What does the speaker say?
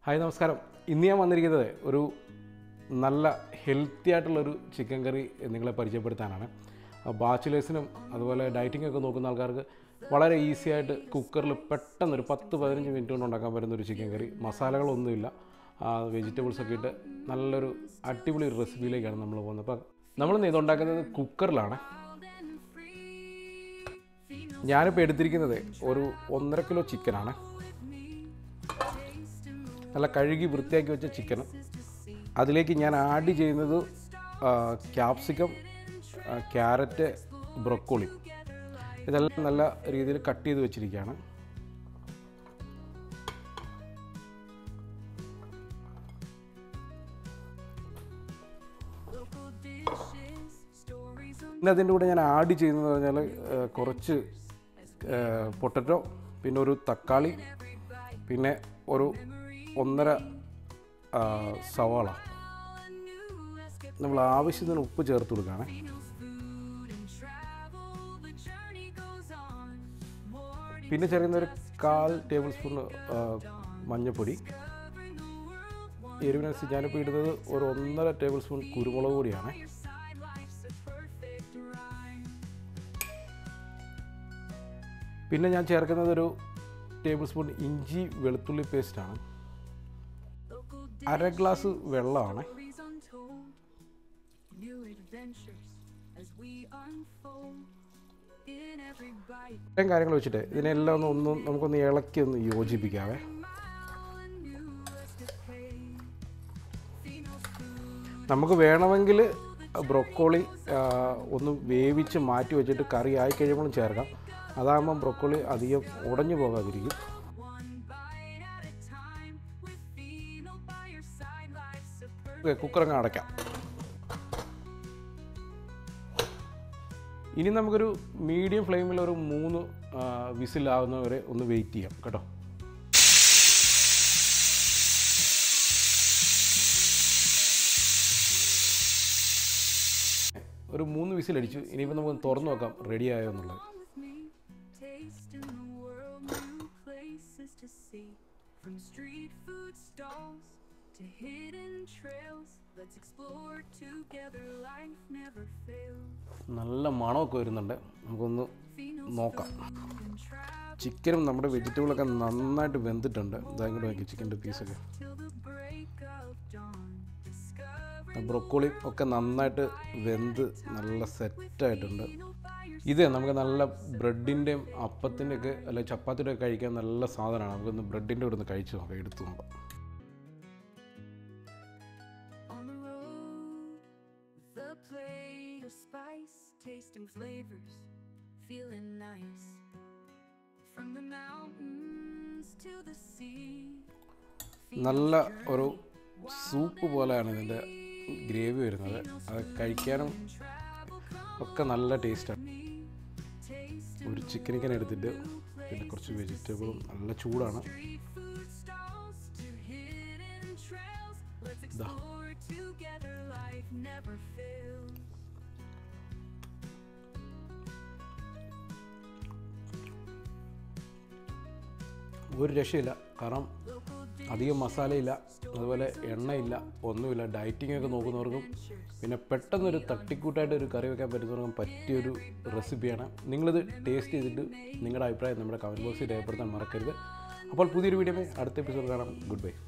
Hi നമസ്കാരം ഇന്ന് ഞാൻ വന്നിരിക്കുന്നത് ഒരു നല്ല ഹെൽത്തി ആയിട്ടുള്ളൊരു ചിക്കൻ കറി നിങ്ങളെ പരിചയപ്പെടുത്താനാണ് ബാച്ചിലേഴ്സിനും അതുപോലെ ഡയറ്റിംഗ് ഒക്കെ നോക്കുന്ന ആൾക്കാർക്ക് വളരെ ഈസി ആയിട്ട് കുക്കറിൽ പെട്ടെന്ന് ഒരു പത്ത് പതിനഞ്ച് മിനിറ്റ് കൊണ്ട് ഉണ്ടാക്കാൻ പറ്റുന്ന ഒരു ചിക്കൻ കറി മസാലകളൊന്നുമില്ല വെജിറ്റബിൾസ് ഒക്കെ ഇട്ട് നല്ലൊരു അടിപൊളി റെസിപ്പിയിലേക്കാണ് നമ്മൾ പോകുന്നത് അപ്പം നമ്മളിന്ന് ഇതുണ്ടാക്കുന്നത് കുക്കറിലാണ് ഞാനിപ്പോൾ എടുത്തിരിക്കുന്നത് ഒരു ഒന്നര കിലോ ചിക്കനാണ് നല്ല കഴുകി വൃത്തിയാക്കി വെച്ച ചിക്കനും അതിലേക്ക് ഞാൻ ആഡ് ചെയ്യുന്നത് ക്യാപ്സിക്കം ക്യാരറ്റ് ബ്രൊക്കോളി ഇതെല്ലാം നല്ല രീതിയിൽ കട്ട് ചെയ്ത് വെച്ചിരിക്കുകയാണ് പിന്നെ അതിൻ്റെ കൂടെ ഞാൻ ആഡ് ചെയ്യുന്നത് പറഞ്ഞാൽ ആ, കുറച്ച് പൊട്ടറ്റോ പിന്നെ ഒരു തക്കാളി പിന്നെ ഒരു ഒന്നര ആ, സവാള നമ്മൾ ആവശ്യത്തിന് ഉപ്പ് ചേർത്ത് കൊടുക്കുകയാണ് പിന്നെ ചേർക്കുന്ന ഒരു കാൽ ടേബിൾ സ്പൂൺ ആ, മഞ്ഞൾപ്പൊടി എരിവിനനുസരിച്ച് ഞാനിപ്പോൾ ഇടുന്നത് ഒരു ഒന്നര ടേബിൾ സ്പൂൺ കുരുമുളക് പൊടിയാണ് പിന്നെ ഞാൻ ചേർക്കുന്നത് ഒരു ടേബിൾ സ്പൂൺ ഇഞ്ചി വെളുത്തുള്ളി പേസ്റ്റാണ് അര ഗ്ലാസ് വെള്ളമാണ് New adventures as we unfold in every bite. ഇത്രയും കാര്യങ്ങൾ വെച്ചിട്ട് ഇതിനെല്ലാം ഒന്ന് ഒന്ന് നമുക്കൊന്ന് ഇളക്കി ഒന്ന് യോജിപ്പിക്കാവേ All a new escapade. Females food. നമുക്ക് വേണമെങ്കിൽ ബ്രൊക്കോളി ആ, ഒന്ന് വേവിച്ച് മാറ്റി വെച്ചിട്ട് കറി ആയി കഴിയുമ്പോഴും ചേർക്കാം അതാകുമ്പം ബ്രൊക്കോളി അധികം ഉടഞ്ഞു പോകാതിരിക്കും One bite at a time with Pheno by your side. Life's a perfect. Okay കുക്കറങ്ങ് അടയ്ക്കാം ഇനി നമുക്കൊരു മീഡിയം ഫ്ലെയിമിൽ ഒരു മൂന്ന് വിസിലാവുന്നവരെ ഒന്ന് വെയിറ്റ് ചെയ്യാം കേട്ടോ ഒരു മൂന്ന് വിസിലടിച്ചു ഇനിയിപ്പോൾ നമുക്ക് തുറന്നു നോക്കാം റെഡി ആയോ എന്നുള്ളത് Come with me, tasting the world, new places to see. From street food stalls to hidden trails, let's explore together. Life never fails. നല്ല മണമൊക്കെ വരുന്നുണ്ട് നമുക്കൊന്ന് Pheno നോക്കാം and travel ചിക്കനും നമ്മുടെ വെജിറ്റബിളൊക്കെ നന്നായിട്ട് വെന്തിട്ടുണ്ട് ഇതായിക്കോട്ട് നോക്കി ചിക്കൻ്റെ പീസൊക്കെ till the break of dawn. Discover broccoli ഒക്കെ നന്നായിട്ട് വെന്ത് നല്ല സെറ്റായിട്ടുണ്ട് Pheno by your ഇത് നമുക്ക് നല്ല ബ്രെഡിൻ്റെയും അപ്പത്തിൻ്റെ ഒക്കെ അല്ലെ ചപ്പാത്തിയുടെ ഒക്കെ കഴിക്കാൻ നല്ല സാധനമാണ് നമുക്കൊന്ന് ബ്രെഡിൻ്റെ കൂടെ ഒന്ന് കഴിച്ച് നോക്കാം എടുത്തു നോക്കാം on the road with a plate of spice, tasting flavors, feeling nice. From the mountains to the sea. നല്ല ഒരു സൂപ്പ് പോലെയാണ് ഇതിൻ്റെ ഗ്രേവി വരുന്നത് അത് കഴിക്കാനും ഒക്കെ നല്ല ടേസ്റ്റാണ് Taste ഒരു ചിക്കനിക്കൻ എടുത്തിട്ട് പിന്നെ കുറച്ച് വെജിറ്റബിളും നല്ല ചൂടാണ് street food stalls to hidden trails. Let's explore together. Life never fails. ഒരു രക്ഷയില്ല കാരണം അധികം മസാലയില്ല അതുപോലെ എണ്ണയില്ല ഒന്നുമില്ല ഡയറ്റിംഗ് ഒക്കെ നോക്കുന്നവർക്കും പിന്നെ പെട്ടെന്നൊരു തട്ടിക്കൂട്ടായിട്ട് ഒരു കറി വെക്കാൻ പറ്റുന്നവർക്കും പറ്റിയൊരു റെസിപ്പിയാണ് നിങ്ങളിത് ടേസ്റ്റ് ചെയ്തിട്ട് നിങ്ങളുടെ അഭിപ്രായം നമ്മുടെ കമൻറ്റ് ബോക്സിൽ രേഖപ്പെടുത്താൻ മറക്കരുത് അപ്പോൾ പുതിയൊരു വീഡിയോ അടുത്ത എപ്പിസോഡ് കാണാം ഗുഡ് ബൈ